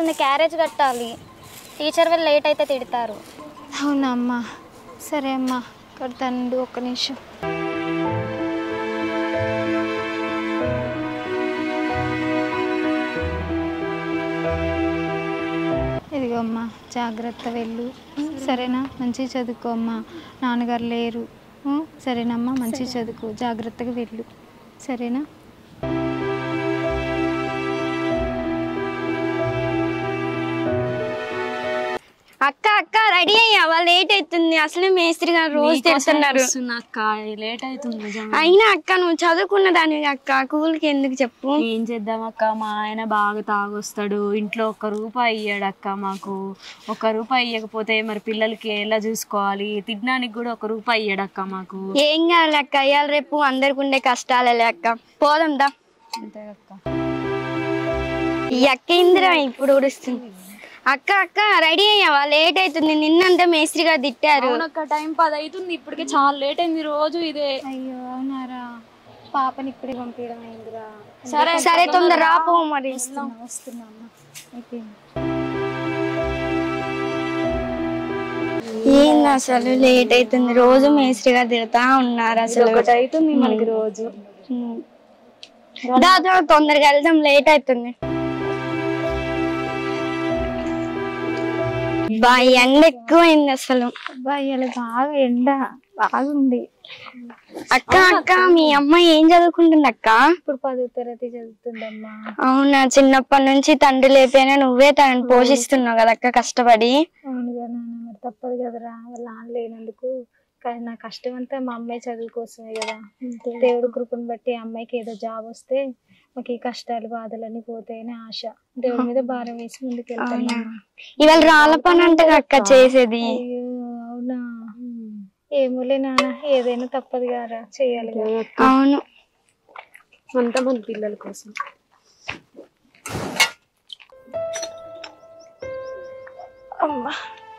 అవుతుంది క్యారేజ్ కట్టాలి టీచర్ వాళ్ళు లేట్ అయితే తిడతారు అవునా అమ్మా సరే అమ్మా కడతానండి ఒక్క నిమిషం ఇదిగో అమ్మా జాగ్రత్త వెళ్ళు సరేనా మంచిగా చదువుకో అమ్మా నాన్నగారు లేరు ఉ, సరేనమ్మా మంచిగా చదువుకో జాగ్రత్తగా వెళ్ళు సరేనా అక్క అక్క రెడీ అయ్యావా లేట్ అవుతుంది అసలే మేస్త్రి గారు రోజు తిడుతున్నారు అక్క లేట్ అవుతుంది నిజంగా అయినా అక్క నువ్వు చదువుకున్న దానివి అక్క కూలికి ఎందుకు చెప్పు ఏం చేద్దాం అక్క మా ఆయన బాగా తాగొస్తాడు ఇంట్లో ఒక్క రూపాయి ఇయ్యాడు అక్క మాకు ఒక్క రూపాయి ఇవ్వకపోతే మరి పిల్లలకి ఎలా చూసుకోవాలి తినడానికి కూడా ఒక రూపాయి ఇయ్యాడు అక్క మాకు ఏం కావాలి అక్క ఇవాళ రేపు అందరికి ఉండే కష్టాలే అక్క పోదాం దా అంతే అక్క ఈ అక్క ఇందిరా ఇప్పుడు ఉడుస్తుంది అక్క అక్క రెడీ అయ్యావా లేట్ అవుతుంది నిన్నంతా మేస్త్రి గారు తిట్టారు అవునక్క టైం పది అవుతుంది ఇప్పటికే చాలా లేట్ అయింది రోజు ఇదే అయ్యో అవునారా పాపని ఇప్పుడే పంపించడం అయిందిరా సరే సరే తొందర రాపో మరి వస్తున్నా వస్తున్నా అమ్మా అయిపోయింది ఏంది అసలు లేట్ అవుతుంది రోజు మేస్త్రి గారు తిడతా ఉన్నారు అసలు ఒకటి అవుతుంది మనకి రోజు దాదా తొందరగా వెళ్దాం లేట్ అవుతుంది బా ఈ ఎండ ఎక్కువైంది అసలు అబ్బాయి ఇలా బాగా ఎండ బాగుంది అక్క అక్క మీ అమ్మాయి ఏం చదువుకుంటుంది అక్క ఇప్పుడు పదో తరగతి చదువుతుందమ్మా అవునా చిన్నప్పటి నుంచి తండ్రి లేపైనా నువ్వే తనని పోషిస్తున్నావు కదా అక్క కష్టపడి అవునుగా నాన్న మరి తప్పదు కదరా వాళ్ళ నాన్న లేనందుకు కానీ నా కష్టం అంతా మా అమ్మాయి చదువు కోసమే కదా దేవుడు కృపను బట్టి ఆ అమ్మాయికి ఏదో జాబ్ వస్తే మాకు ఈ కష్టాలు బాధలన్నీ పోతాయని ఆశ దేవుడి మీద భారం వేసి ముందుకు వెళ్తాను ఇవాళ రాళ్ళ పని అంటే అక్క చేసేది అయ్యో అవునా ఏమోలే నాన్న ఏదైనా తప్పదు కదా చేయాలి కదా అవును అంతా మన పిల్లల కోసం అమ్మా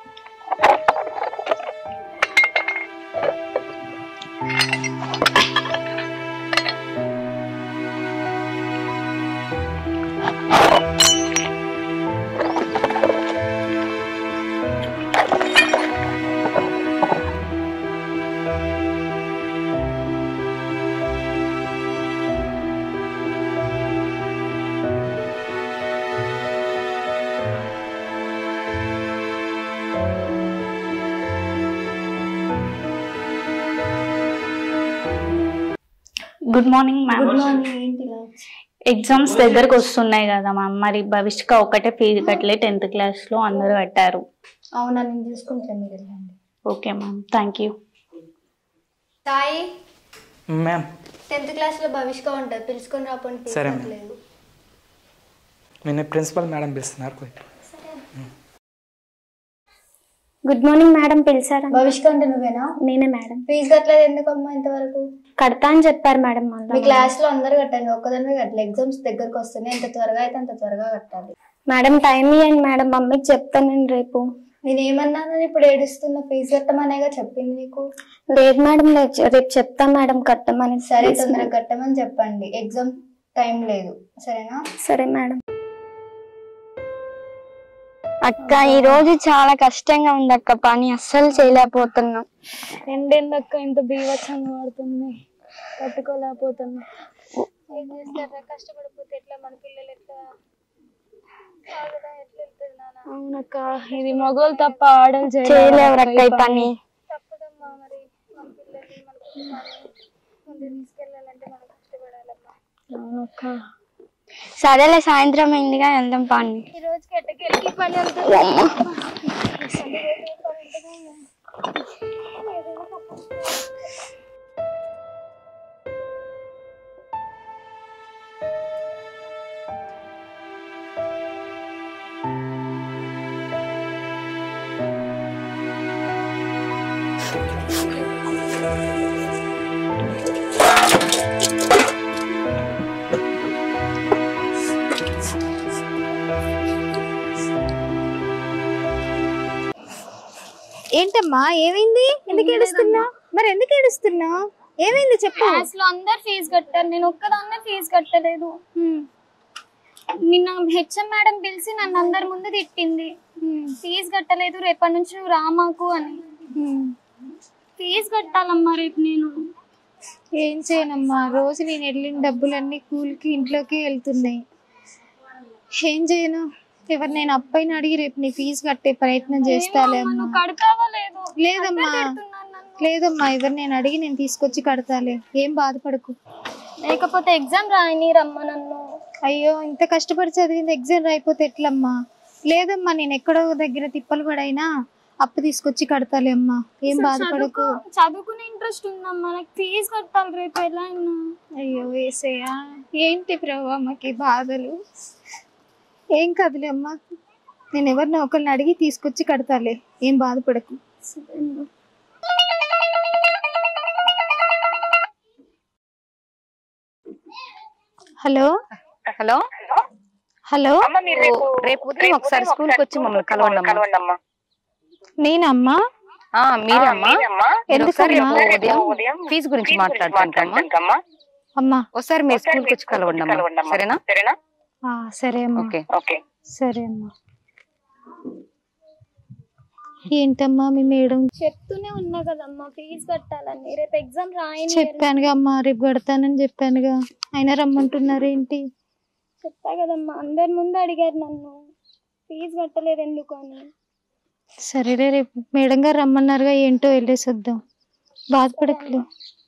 గుడ్ మార్నింగ్ మ్యామ్ ఎగ్జామ్స్ దగ్గరకు వస్తున్నాయి కదా మ్యామ్ మరి భవిష్క ఒకటే ఫీజు కట్టలే టెన్త్ క్లాస్ లో అందరూ కట్టారు అవునా నేను చూసుకుంటాను మీరు వెళ్ళండి okay ma'am thank you Sai ma'am tenth క్లాస్లో భవిష్క ఉంటుంది పిలుచుకొని రాపండి సరే మ్యామ్ నేను ప్రిన్సిపల్ మేడం పిలుస్తున్నారు పోయి. గుడ్ మార్నింగ్ మేడం పిలిచారా భవిష్క అంటే నువ్వేనా నేనే మేడం ఫీజు కట్టలేదు ఎందుకమ్మా ఇంతవరకు కడతా అని చెప్పారు మేడం మీ మళ్ళీ క్లాస్ లో అందరు కట్టండి ఒక్కదానివే కట్టలేదు ఎగ్జామ్స్ దగ్గరకు వస్తున్నాయి ఎంత త్వరగా అయితే అంత త్వరగా కట్టాలి మేడం టైం ఇవ్వండి మేడం మమ్మీకి చెప్తాను నేను రేపు నేను ఏమన్నాను ఇప్పుడు ఏడుస్తున్నా ఫీజు కట్టమనేగా చెప్పింది నీకు లేదు మేడం రేపు రేపు చెప్తాను మేడం కట్టమని సరే Please, తొందరగా madam. కట్టమని చెప్పండి ఎగ్జామ్ టైం లేదు సరేనా సరే మేడం అక్క ఈ రోజు చాలా కష్టంగా ఉంది అక్క పని అస్సలు చేయలేకపోతున్నాం ఎండెందక్క ఇంత బీవచ్చంగా పడుతుంది తట్టుకోలేకపోతున్నా ఏం చేస్తారా కష్టపడిపోతే ఎట్లా మన పిల్లలు ఎట్లా ఆగదా ఎట్లా వెళ్తుంది నాన్న అవునక్క ఇది మగోళ్ళు తప్ప ఆడలు చేయలేవు అక్క ఈ పని తప్పదమ్మా మరి మన పిల్లల్ని మన కుటుంబాన్ని ముందు తీసుకెళ్ళాలంటే మనం కష్టపడాలమ్మా అవునక్క సరేలే సాయంత్రం అయిందిగా వెళ్దాం పని ఈ రోజుకి ఎట్టకెళ్ళి పని అంతా ఏంటమ్మా ఏమైంది ఎందుకు ఏడుస్తున్నా మరి ఎందుకు ఏడుస్తున్నా ఏమైంది చెప్పు క్లాస్ లో అందరు ఫీజు కట్టారు నేను ఒక్కదాన్నే ఫీజు కట్టలేదు నిన్న హెచ్ఎం మేడం పిలిచి నన్ను అందరి ముందు తిట్టింది ఫీజు కట్టలేదు రేపటి నుంచి నువ్వు రామాకు అని ఫీజు కట్టాలమ్మా రేపు నేను ఏం చేయనమ్మా రోజు నేను వెళ్ళిన డబ్బులన్నీ కూలికి ఇంట్లోకి వెళ్తున్నాయి ఏం చేయను ఎవరు నేను అబ్బాయిని అడిగి రేపు నీ ఫీజు కట్టే ప్రయత్నం చేస్తాలే అమ్మా నువ్వు కడతావా లేదు లేదమ్మా లేదమ్మా ఎవరు నేను అడిగి నేను తీసుకొచ్చి కడతాలే ఏం బాధపడకు లేకపోతే ఎగ్జామ్ రాయని రమ్మ నన్ను అయ్యో ఇంత కష్టపడి చదివింది ఎగ్జామ్ రాయిపోతే ఎట్లమ్మా లేదమ్మా నేను ఎక్కడో దగ్గర తిప్పలు పడైనా అప్పు తీసుకొచ్చి కడతాలే అమ్మా ఏం బాధపడకు చదువుకో- చదువుకునే ఇంట్రెస్ట్ ఉందమ్మా నాకు ఫీజు కట్టాలి రేపు ఎలా అయినా అయ్యో వేసయ్యా ఏంటి ప్రభా మాకి బాధలు ఏం కాదులే అమ్మా నేను ఎవరిని ఒకరిని అడిగి తీసుకొచ్చి కడతాలే ఏం బాధపడకు హలో హలో హలో రేపు ఉదయం ఒకసారి స్కూల్ కి వచ్చి మమ్మల్ని కలవండి అమ్మా నేనమ్మా ఆ, మీరే అమ్మా మీరు ఒకసారి ఎందుకమ్మా? రేపు ఉదయం ఫీజు గురించి మాట్లాడుకుంటామా అమ్మా ఒకసారి మీరు స్కూల్ కి వచ్చి కలవండి అమ్మా సరేనా ఆ, సరే అమ్మా ఓకే సరే అమ్మా ఏంటమ్మా మీ మేడం చెప్తూనే ఉన్నా కదమ్మా ఫీజు కట్టాలని రేపు ఎగ్జామ్ రాయని చెప్పానుగా అమ్మా రేపు కడతానని చెప్పానుగా అయినా రమ్మంటున్నారు ఏంటి చెప్పా కదమ్మా అందరి ముందు అడిగారు నన్ను ఫీజు కట్టలేదు ఎందుకు అని సరేలే రేపు మేడం గారు రమ్మన్నారుగా ఏంటో వెళ్ళేసి వద్దాం బాధపడట్లే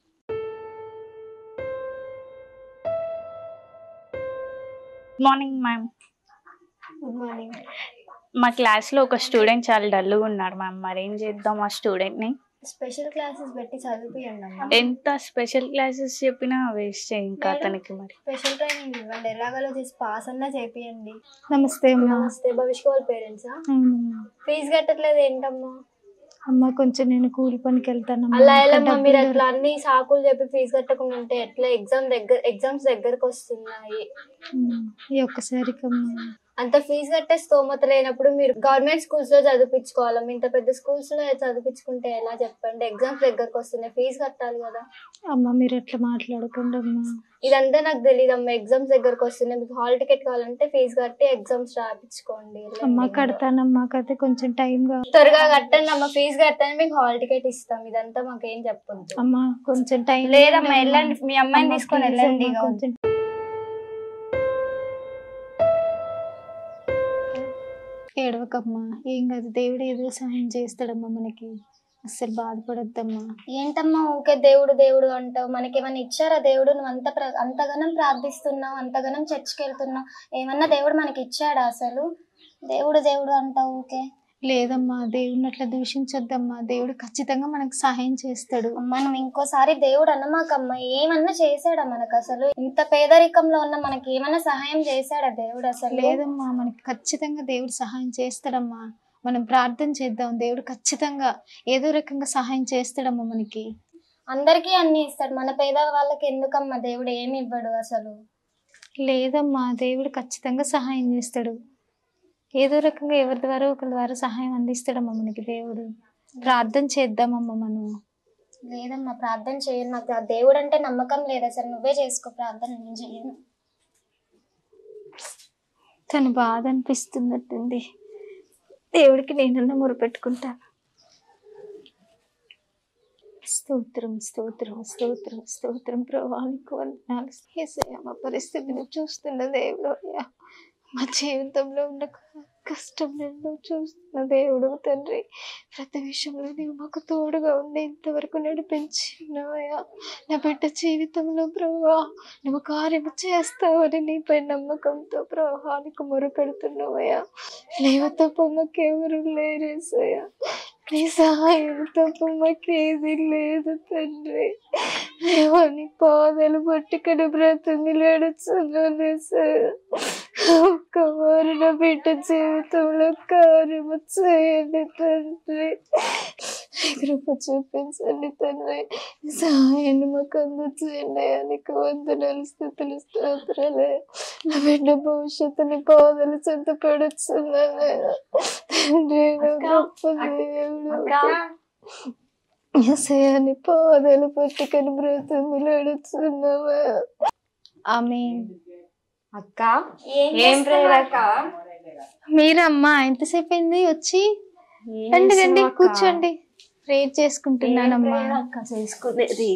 మార్నింగ్ మ్యామ్ గుడ్ మార్నింగ్ మా క్లాస్లో ఒక స్టూడెంట్ చాలా డల్గా ఉన్నాడు మ్యామ్ మరి ఏం చేద్దాం ఆ స్టూడెంట్ని స్పెషల్ క్లాసెస్ పెట్టి చదివిపియండి అమ్మా ఎంత స్పెషల్ క్లాసెస్ చెప్పినా వేస్ట్ ఇంకా అతనికి మరి స్పెషల్ ట్రైనింగ్ ఇవ్వండి ఎలాగలో చేసి పాస్ అన్నా చేపియండి నమస్తే అమ్మా నమస్తే భవిష్క వాళ్ళ పేరెంట్సా అవునమ్మా. ఫీజు కట్టట్లేదు ఏంటమ్మా అమ్మా కొంచెం నేను కూలి పనికి వెళ్తానమ్మా అలా ఇంకా ఎలా డబ్బులు మీరు దొరక- అట్లా అన్ని సాకులు చెప్పి ఫీజు కట్టకుండా ఉంటే ఎట్లా ఎగ్జామ్ దగ్గర ఎగ్జామ్స్ దగ్గరకు వస్తున్నాయి ఉమ్, ఈ ఒక్కసారికమ్మా అంత ఫీజు కట్టే స్తోమత లేనప్పుడు మీరు గవర్నమెంట్ స్కూల్స్ లో చదివించుకోవాలి ఇంత పెద్ద స్కూల్స్ లో చదివించుకుంటే ఎలా చెప్పండి ఎగ్జామ్స్ దగ్గరకు వస్తున్నాయి ఫీజు కట్టాలి కదా అమ్మ మీరు అట్లా మాట్లాడకండి అమ్మా ఇదంతా నాకు తెలియదు అమ్మ ఎగ్జామ్స్ దగ్గరకు వస్తున్నాయి మీకు హాల్ టికెట్ కావాలంటే ఫీజు కట్టి ఎగ్జామ్స్ రాపించుకోండి అమ్మ కడతానమ్మా కదే కొంచెం టైం గా త్వరగా కట్టండి అమ్మ ఫీజు కట్టండి మీకు హాల్ టికెట్ ఇస్తాం ఇదంతా మాకు ఏం చెప్పొద్దు అమ్మా కొంచెం టైం లేదమ్మా వెళ్ళండి మీ అమ్మాయిని అమ్మ, తీసుకొని please వెళ్ళండి అమ్మా, ఇక. కొంచెం ఏడవకమ్మా ఏం కాదు దేవుడు ఏదో సహాయం చేస్తాడమ్మా మనకి అస్సలు బాధపడొద్దమ్మా ఏంటమ్మా ఊకే దేవుడు దేవుడు అంటావు మనకి ఏమైనా ఇచ్చారా దేవుడు నువ్వు అంత ప్ర- అంతగానం ప్రార్థిస్తున్నావు అంతగానం చర్చికి వెళ్తున్నావు ఏమన్నా దేవుడు మనకి ఇచ్చాడా అసలు దేవుడు దేవుడు అంటావు ఊకే లేదమ్మా దేవుడిని అట్లా దూషించొద్దమ్మా దేవుడు ఖచ్చితంగా మనకు సహాయం చేస్తాడు అమ్మా నువ్వు ఇంకోసారి దేవుడు అన్నమాకమ్మా ఏమన్నా చేశాడా మనకు అసలు ఇంత పేదరికంలో ఉన్న మనకి ఏమన్నా సహాయం చేశాడా దేవుడు అసలు లేదమ్మా మనకి ఖచ్చితంగా దేవుడు సహాయం చేస్తాడమ్మా మనం ప్రార్థన చేద్దాం దేవుడు ఖచ్చితంగా ఏదో రకంగా సహాయం చేస్తాడమ్మా మనకి అందరికీ అన్ని ఇస్తాడు మన పేద వాళ్ళకి ఎందుకమ్మా దేవుడు ఏమి ఇవ్వడు అసలు లేదమ్మా దేవుడు ఖచ్చితంగా సహాయం చేస్తాడు ఏదో రకంగా ఎవరి ద్వారా ఒకరి ద్వారా సహాయం అందిస్తాడమ్మా మనకి దేవుడు ప్రార్థన చేద్దామమ్మా మనం లేదమ్మా ప్రార్థన చేయను నాకు ఆ దేవుడు అంటే నమ్మకం లేదు అసలు నువ్వే చేసుకో ప్రార్థన నేను చేయను తను బాధ అనిపిస్తున్నట్టుంది దేవుడికి నేనన్నా మొరపెట్టుకుంటాను స్తోత్రం స్తోత్రం స్తోత్రం స్తోత్రం ప్రభానికి వందనాలు యేసయ్య, మా పరిస్థితిని చూస్తున్న దేవుడు అయ్యా. మా జీవితంలో ఉన్న క- కష్టంలో చూస్తున్న దేవుడు తండ్రి ప్రతి విషయంలో నీవు మాకు తోడుగా ఉండి ఇంతవరకు నడిపించినావయ్యా నా బిడ్డ జీవితంలో ప్రభా నువ్వు కార్యము చేస్తావని నీపై నమ్మకంతో ప్రవాహానికి మొరపెడుతున్నావయ్యా నీవు తప్ప మాకెవరు లేరేసయ్యా నీ సహాయం తప్ప మాకేది లేదు తండ్రి దేవాని పాదాలు పట్టుకుని బ్రతుకులాడుచున్నాను సార్ ఒక్క వారు నా బిడ్డ జీవితంలో కార్యము చేయండి తండ్రి నీ కృప చూపించండి తండ్రి నీ సహాయాన్ని మాకు అందచేయండి నీకు వందనాలు స్థుతులు స్తోత్రాలే నా బిడ్డ భవిష్యత్తుని పాదాలు చెంత పెడుతున్నాను తండ్రి నా గొప్ప దేవుడు యెసయ్యని పాదాలు పట్టుకొని బ్రతుకులాడుతున్నావా ఆమె అక్క ఏం ప్రేయర్ అక్క మీరమ్మా ఎంతసేపు అయింది వచ్చి రండి రండి కూర్చోండి ప్రేయర్ చేసుకుంటున్నానమ్మా అక్క చేసుకునేది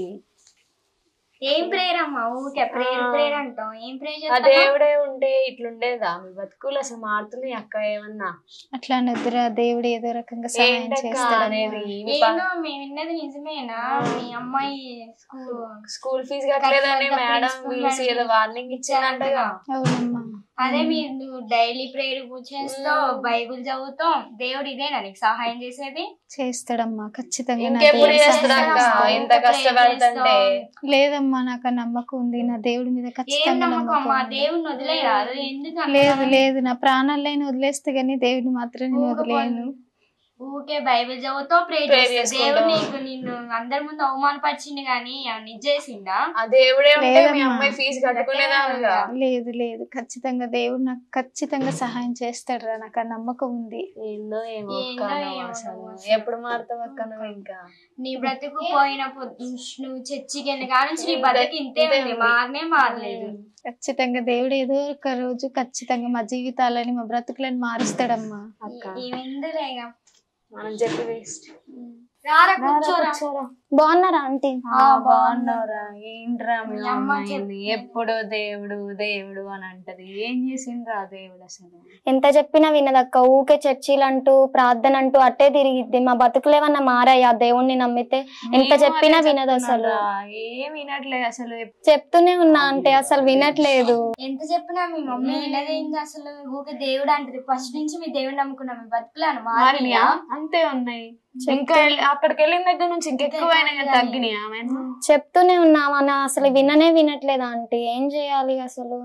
ఏం ప్రేయర్ అమ్మా ఊకే ప్రేయర్ ప్రేయర్ అంటాం ఏం ప్రేయర్ ఆ దేవుడే ఉంటే ఇట్లుండేదా మీ బతుకులు అసలు మారుతున్నాయి అక్క ఏమన్నా అట్లా అనొద్దురా దేవుడు ఏదో రకంగా సహాయం ఏంటక్క చేస్తాడు అనేది మీ ప- ఏందో మేము విన్నది నిజమేనా మీ అమ్మాయి స్కూల్ స్కూల్ ఫీజు కట్టలేదని మేడం పిలిచి ఏదో వార్నింగ్ ఇచ్చిందంటగా అవునమ్మా అదే మీరు డైలీ ప్రేయర్ చేస్తాం బైబిల్ చదువుతాం దేవుడు ఇదేనా నీకు సహాయం చేసేది చేస్తాడమ్మా ఖచ్చితంగా నా ఇంకెప్పుడు దేవుడు చేస్తాడక్క సహాయం ఇంత కష్టపడుతుంటే లేదమ్మా నాకు ఆ నమ్మకం ఉంది నా దేవుడి మీద ఏం ఖచ్చితంగా నమ్మకం నమ్మకం అమ్మా ఉంది. దేవుడిని వదిలేరాదు ఎందుకు అంత లేదు లేదు నా ప్రాణాలైన వదిలేస్తే గానీ దేవుడిని మాత్రం నేను వదిలేను ఊకే బైబిల్ చదువుతావు ప్రే Pray చేస్తావు దేవుడు చేసుకుంటావు. నీకు నిన్ను అందరి ముందు అవమానపరిచింది కానీ ఏమన్నా ఇచ్చేసిందా ఆ దేవుడే ఉంటే మీ లేదమ్మా. అమ్మాయి ఫీజు కట్టుకునేదానుగా లేదు లేదు ఖచ్చితంగా దేవుడు నాకు ఖచ్చితంగా సహాయం చేస్తాడురా నాకు ఆ నమ్మకం ఉంది ఏందో ఏమో అక్క ఏందో నువ్వు ఏమో అసలు. నువ్వు ఎప్పుడు మారుతావు అక్క నువ్వు ఇంకా నీ బ్రతుకు పోయిన పొద్దు నువ్వు చర్చికి వెళ్ళిన కాడ నుంచి నీ బ్రతుకు ఇంతే ఉంది మారనే మారలేదు ఖచ్చితంగా దేవుడు ఏదో ఒక రోజు ఖచ్చితంగా మా జీవితాలని మా బ్రతుకులను మారుస్తాడమ్మా ఏమిందులేగా మనం చెప్పి వేస్ట్ రారా కూర్చోరా బాగున్నారా ఆంటీ బాగున్నావురా ఏంట్రా మీ మీ అమ్మ అమ్మాయింది ఎప్పుడో దేవుడు దేవుడు అని అంటది ఏం చేసిండ్రా దేవుడు అసలు ఎంత చెప్పినా వినదక్క ఊకే చర్చిలు అంటూ ప్రార్థన అంటూ అట్టే తిరిగిద్ది మా బతుకులేమన్నా మారాయా దేవుణ్ణి నమ్మితే ఎంత నేను చెప్పినా అదే వినదు అసలు చెప్తున్నారా. ఏం వినట్లేదు అసలు చెప్తూనే ఉన్నా అంటే అసలు వినట్లేదు ఎంత చెప్పినా మీ మమ్మీ వినదేంది అసలు ఊకే దేవుడు అంటది ఫస్ట్ నుంచి మీ దేవుడు నమ్ముకున్నాం మీ బతుకులను మారినాయా అంతే ఉన్నాయి ఇంకా వెళ్ళి- అక్కడికి వెళ్ళిన దగ్గర నుంచి ఇంకెక్కువైనా తగ్గినాయా ఏమైనా? చెప్తూనే ఉన్నామని అసలు విననే వినట్లేదు ఆంటీ ఏం చేయాలి అసలు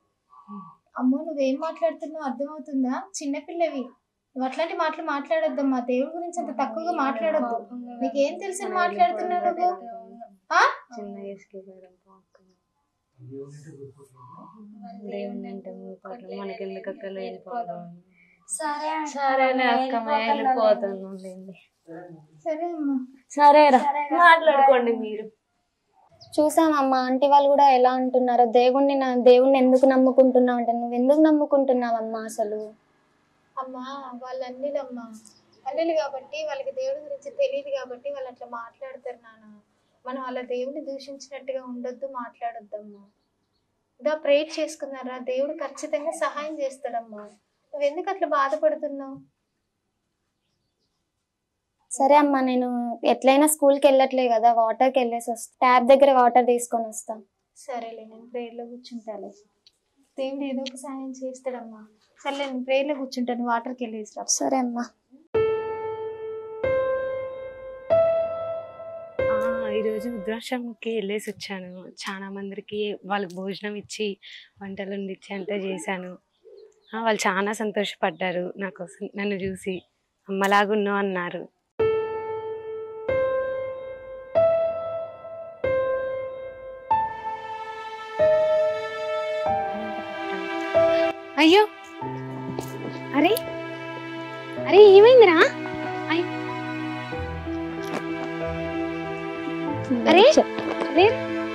అమ్మో నువ్వేం మాట్లాడుతున్నావు అర్థమవుతుందా చిన్నపిల్లవి నువ్వు అట్లాంటి మాటలు మాట్లాడొద్దమ్మా దేవుడి గురించి అంత తక్కువగా మాట్లాడొద్దు నీకేం తెలిసి మాట్లాడుతున్నావు నువ్వు ఆ? చిన్న వయసుకి వెళ్ళడం పాపం. దేవుణ్ణి అంటే మూపట్లు మనకెందుకు అక్కడ వెళ్ళిపోదాం సరే సరేలే అక్క మేము వెళ్ళిపోతాను లేండి. సరే అమ్మా సరేరా మాట్లాడుకోండి మీరు చూసామమ్మా ఆంటీ వాళ్ళు కూడా ఎలా అంటున్నారు దేవుణ్ణి నా దేవుణ్ణి ఎందుకు నమ్ముకుంటున్నావు అంటే నువ్వు ఎందుకు నమ్ముకుంటున్నావమ్మా అసలు అమ్మా వాళ్ళు అన్నిలమ్మా అన్నిలు కాబట్టి వాళ్ళకి దేవుడి గురించి తెలియదు కాబట్టి వాళ్ళు అట్లా మాట్లాడతారు నాన్న మనం అలా దేవుడిని దూషించినట్టుగా ఉండొద్దు మాట్లాడొద్దమ్మా ఇదా ప్రేర్ చేసుకున్నారా దేవుడు ఖచ్చితంగా సహాయం చేస్తాడమ్మా నువ్వు ఎందుకు అట్లా బాధపడుతున్నావు సరే అమ్మా నేను ఎట్లయినా స్కూల్కి వెళ్ళట్లే కదా వాటర్కి వెళ్ళేసి వస్తా ట్యాప్ దగ్గర వాటర్ తీసుకొని వస్తా సరేలే నేను ప్రేయర్లో కూర్చుంటాలే దేవుడు ఏదో ఒక సహాయం చేస్తాడమ్మా సరే నేను ప్రేయర్లో కూర్చుంటాను వాటర్కి వెళ్ళేసి రా సరే అమ్మా ఆ, ఈరోజు వృద్ధాశ్రమంకి వెళ్ళేసి వచ్చాను చాలా మందికి వాళ్ళకి భోజనం ఇచ్చి వంటలు వండిచ్చి అంతా చేశాను ఆ, వాళ్ళు చాలా సంతోషపడ్డారు నా కోసం నన్ను చూసి అమ్మలాగున్నావు అన్నారు అయ్యో అరే అరే ఏమైందిరా అయ్- అరే అరే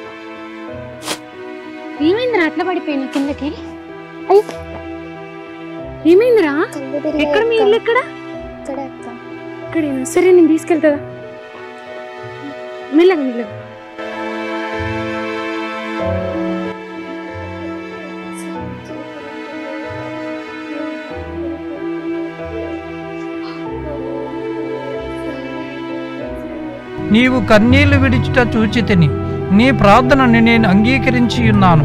ఏమైందిరా అట్లా పడిపోయిన కిందకి అయ్యో ఏమైందిరా కళ్ళు తిరిగాయి ఎక్కడ మీ అక్క. ఇల్లు ఎక్కడ ఇక్కడే అక్క ఇక్కడేనా సరే నేను తీసుకెళ్తా మెల్లగా మెల్లగా నీవు కన్నీళ్లు విడిచుట చూచి తిని నీ ప్రార్థనని నేను అంగీకరించి ఉన్నాను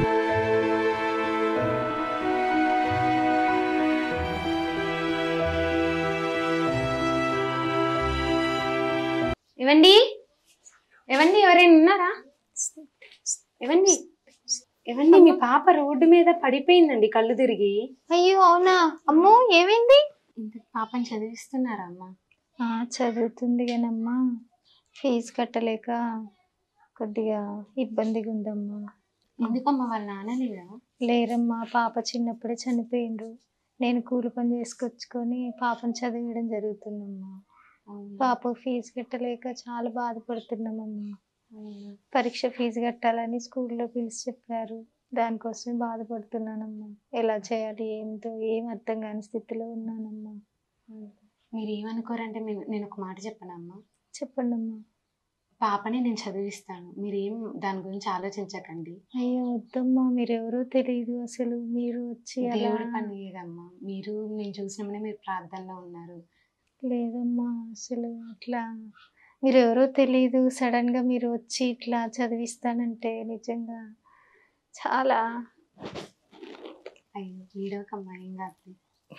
ఇవ్వండి ఇవ్వండి ఎవరైనా ఉన్నారా ఇవ్వండి ఇవ్వండి మీ పాప రోడ్డు మీద పడిపోయిందండి కళ్ళు తిరిగి అయ్యో అవునా అమ్మో ఏమైంది ఇంత పాపని చదివిస్తున్నారా అమ్మ ఆ, చదువుతుంది కానమ్మా ఫీజు కట్టలేక కొద్దిగా ఇబ్బందిగా ఉందమ్మా ఎందుకమ్మా వాళ్ళ నాన్న లేదా లేరమ్మా పాప చిన్నప్పుడే చనిపోయిండ్రు నేను కూలి పని చేసుకొచ్చుకొని పాపను చదివించడం జరుగుతుందమ్మా పాప ఫీజు కట్టలేక చాలా బాధపడుతున్నామమ్మా పరీక్ష ఫీజు కట్టాలని స్కూల్లో పిలిచి చెప్పారు దానికోసమే బాధపడుతున్నానమ్మా ఎలా చేయాలి ఏంటో ఏం అర్థం కాని స్థితిలో ఉన్నానమ్మా మీరు ఏమనుకోరంటే మేము నేను ఒక మాట చెప్పనమ్మా చెప్పండి అమ్మా పాపని నేను చదివిస్తాను మీరేం దాని గురించి ఆలోచించకండి అయ్యో వద్దమ్మా మీరెవరో తెలియదు అసలు మీరు వచ్చి అలా దేవుడి పని కదమ్మా మీరు నేను చూసినప్పుడే మీరు ప్రార్థనలో ఉన్నారు లేదమ్మా అసలు అట్లా మీరు ఎవరో తెలియదు సడన్ గా మీరు వచ్చి ఇట్లా చదివిస్తానంటే నిజంగా చాలా అయ్యో వీడోకమ్మా ఏం కాదు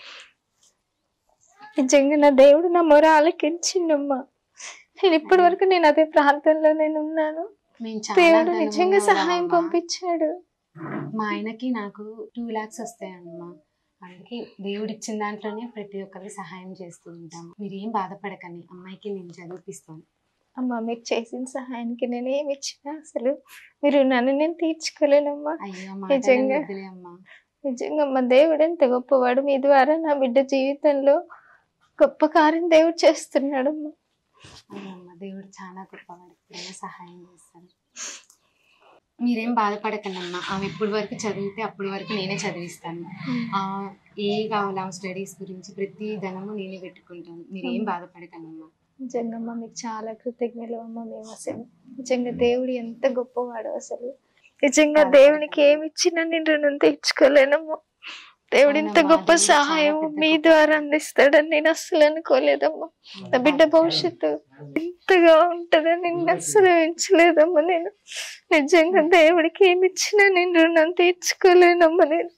నిజంగా నా దేవుడు నా మొర ఆలకించిండమ్మా నేను ఇప్పటి వరకు నేను అదే ప్రార్థనలో నేను ఉన్నాను మేము చాలా దేవుడు ధనవంతులం నిజంగా సహాయం అమ్మా. పంపించాడు మా ఆయనకి నాకు టూ ల్యాక్స్ వస్తాయమ్మా అందుకే దేవుడు ఇచ్చిన దాంట్లోనే ప్రతి ఒక్కరికి సహాయం చేస్తూ ఉంటాం మీరు ఏం బాధపడకండి అమ్మాయికి నేను చదివిపిస్తాను అమ్మా మీరు చేసిన సహాయానికి నేను ఏమి ఇచ్చినా అసలు మీరు నన్ను నేను తీర్చుకోలేనమ్మా అయ్యో నిజంగా మాటలే అమ్మా నిజంగా మా దేవుడు ఎంత గొప్పవాడు మీ ద్వారా నా బిడ్డ జీవితంలో గొప్ప కార్యం దేవుడు చేస్తున్నాడమ్మా అవునమ్మా దేవుడు చాలా గొప్పవాడు ఎప్పుడైనా సహాయం చేస్తాడు మీరేం బాధపడకండి అమ్మా ఆమె ఎప్పటి వరకు చదివితే అప్పటి వరకు నేనే చదివిస్తాను ఆ, ఏ కావాలి ఆమె స్టడీస్ గురించి ప్రతి ధనము నేనే పెట్టుకుంటాను మీరేం బాధపడకండి అమ్మా నిజంగా అమ్మా మీకు చాలా కృతజ్ఞలు అమ్మ మేము అసలు నిజంగా దేవుడు ఎంత గొప్పవాడు అసలు నిజంగా దేవునికి ఏమి ఇచ్చినా నేను రుణం తీర్చుకోలేనమ్మా దేవుడు ఇంత అవునమ్మా, గొప్ప దేవుడు చాలా సహాయం పెద్ద మీ ద్వారా అందిస్తాడని నేను అస్సలు అనుకోలేదమ్మా నా బిడ్డ భవిష్యత్తు ఇంతగా ఉంటుందని నేను అస్సలు ఊహించలేదమ్మా నేను నిజంగా దేవుడికి ఏమి ఇచ్చినా నేను రుణం తీర్చుకోలేనమ్మా నేను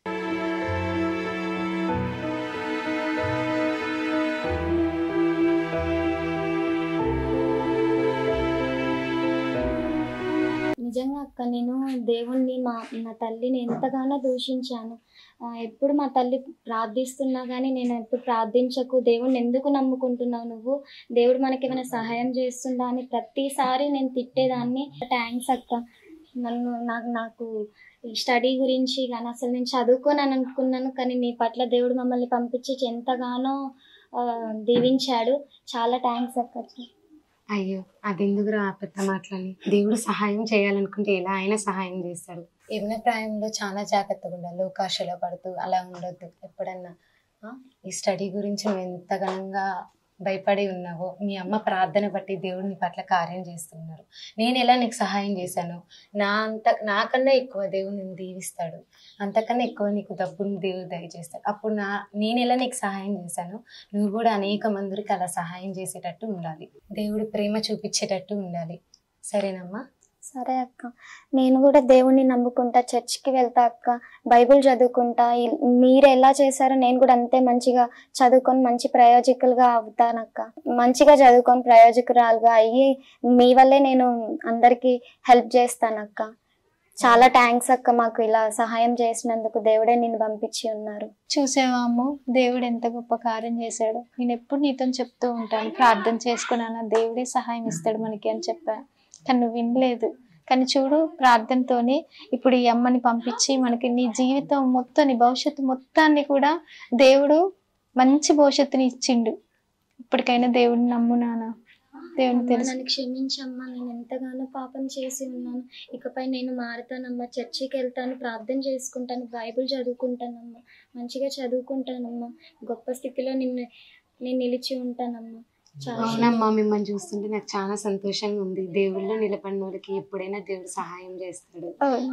నిజంగా అక్క నేను దేవుణ్ణి మా నా తల్లిని ఎంతగానో దూషించాను ఆ, ఎప్పుడు మా తల్లి ప్రార్థిస్తున్నా కానీ నేను ఎప్పుడు ప్రార్థించకు దేవుణ్ణి ఎందుకు నమ్ముకుంటున్నావు నువ్వు దేవుడు మనకి ఏమైనా సహాయం చేస్తుందా అని ప్రతిసారి నేను తిట్టేదాన్ని థ్యాంక్స్ అక్క నన్ను నాకు నాకు ఈ స్టడీ గురించి కానీ అసలు నేను చదువుకోనని అనుకున్నాను కానీ నీ పట్ల దేవుడు మమ్మల్ని పంపించి ఎంతగానో ఆ, దీవించాడు చాలా థ్యాంక్స్ అక్క అయ్యో అది ఎందుకు రా పెద్ద మాటలని దేవుడు సహాయం చేయాలనుకుంటే ఎలా అయినా సహాయం చేస్తాడు యమున ప్రాయంలో చాలా జాగ్రత్తగా ఉండాలి లోకాశలో పడుతూ అలా ఉండొద్దు ఎప్పుడన్నా ఆ, ఈ స్టడీ గురించి నువ్వు ఎంత ఘనంగా భయపడి ఉన్నావో మీ అమ్మ ప్రార్థన బట్టి దేవుడు నీ పట్ల కార్యం చేస్తున్నారు నేను ఎలా నీకు సహాయం చేశాను నా అంత నాకన్నా ఎక్కువ దేవుడు నేను దీవిస్తాడు అంతకన్నా ఎక్కువ నీకు డబ్బును దేవుడు దయచేస్తాడు అప్పుడు నా నేను ఎలా నీకు సహాయం చేశాను నువ్వు కూడా అనేక మందికి అలా సహాయం చేసేటట్టు ఉండాలి దేవుడు ప్రేమ చూపించేటట్టు ఉండాలి సరేనమ్మా సరే అక్క నేను కూడా దేవుణ్ణి నమ్ముకుంటా చర్చ్కి వెళ్తా అక్క బైబిల్ చదువుకుంటా ఇ- మీరు ఎలా చేశారో నేను కూడా అంతే మంచిగా చదువుకొని మంచి ప్రయోజకులుగా అవుతానక్క మంచిగా చదువుకొని ప్రయోజకురాలుగా అయ్యి మీ వల్లే నేను అందరికీ హెల్ప్ చేస్తానక్క చాలా థ్యాంక్స్ అక్క మాకు ఇలా సహాయం చేసినందుకు దేవుడే నేను పంపించి ఉన్నారు చూసావా అమ్ము దేవుడు ఎంత గొప్ప కార్యం చేశాడు నేను ఎప్పుడు నీతో చెప్తూ ఉంటాను ప్రార్థన చేసుకున్నాను దేవుడే సహాయం ఇస్తాడు మనకి అని చెప్పా కానీ నువ్వు వినలేదు కానీ చూడు ప్రార్థనతోని ఇప్పుడు ఈ అమ్మని పంపించి మనకి నీ జీవితం మొత్తం నీ భవిష్యత్తు మొత్తాన్ని కూడా దేవుడు మంచి భవిష్యత్తుని ఇచ్చిండు ఇప్పటికైనా దేవుడిని నమ్ము నాన్న దేవుని అమ్మా, తెలుసు నన్ను క్షమించమ్మా నేను ఎంతగానో పాపం చేసి ఉన్నాను ఇకపై నేను మారుతానమ్మా చర్చికి వెళ్తాను ప్రార్థన చేసుకుంటాను బైబిల్ చదువుకుంటానమ్మా మంచిగా చదువుకుంటానమ్మా గొప్ప స్థితిలో నిన్ను నేను నిలిచి ఉంటానమ్మా చాలా అవునమ్మా మిమ్మల్ని చూస్తుంటే నాకు చాలా సంతోషంగా ఉంది దేవుళ్ళు నిలబడిన వాళ్ళకి ఎప్పుడైనా దేవుడు సహాయం చేస్తాడు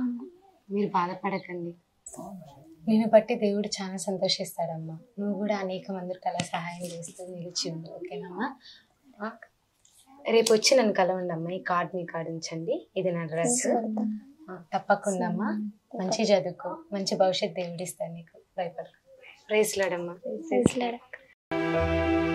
మీరు బాధపడకండి నేను బట్టి దేవుడు చాలా సంతోషిస్తాడమ్మా నువ్వు కూడా అనేక మందికి అలా సహాయం చేస్తూ నిలిచి ఉండు ఓకేనమ్మా ఆ, రేపు వచ్చి నన్ను కలవండి అమ్మా ఈ కార్డ్ మీ కార్డు ఉంచండి ఇది నా డ్రెస్ తప్పకుండా అమ్మా మంచి చదువుకో మంచి భవిష్యత్ దేవుడు ఇస్తాడు నీకు భయపడకు ప్రైజ్ లాడమ్మా తెలుసులేడక్క.